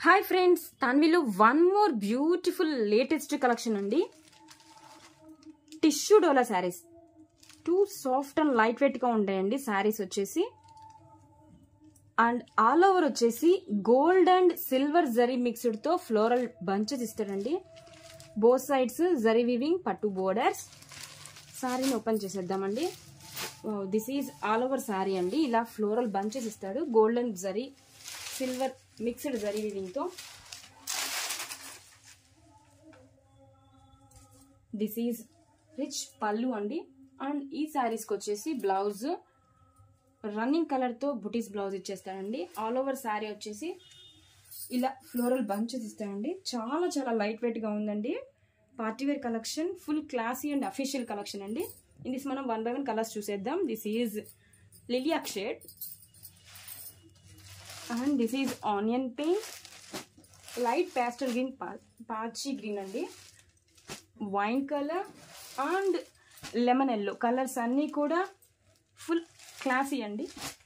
hi friends తన్విలో one more beautiful latest collection అండి tissue dola saris too soft and light వెయిట్గా ఉంటాయండి శారీస్ వచ్చేసి అండ్ ఆల్ ఓవర్ వచ్చేసి గోల్డ్ అండ్ సిల్వర్ జరీ మిక్స్డ్తో ఫ్లోరల్ బంచెస్ ఇస్తారండి బోత్ సైడ్స్ జరీ వివింగ్ పట్టు బోర్డర్స్ శారీని ఓపెన్ చేసేద్దామండి this is all over sari అండి ఇలా ఫ్లోరల్ బంచెస్ ఇస్తాడు golden zari silver mixed zari వివింగ్తో దిస్ ఈజ్ రిచ్ పళ్ళు అండి అండ్ ఈ శారీస్కి వచ్చేసి బ్లౌజ్ రన్నింగ్ కలర్తో బుటీస్ బ్లౌజ్ ఇచ్చేస్తాడండి ఆల్ ఓవర్ శారీ వచ్చేసి ఇలా ఫ్లోరల్ బంచెస్ ఇస్తాడండి చాలా చాలా లైట్ వెయిట్గా ఉందండి party wear collection full classy and official collection అండి ఇది మనం వన్ బై వన్ కలర్స్ చూసేద్దాం this is lilac shade and this is onion pink light pastel green పాచి గ్రీన్ అండి wine colour and lemon yellow colours అన్నీ కూడా ఫుల్ క్లాసీ అండి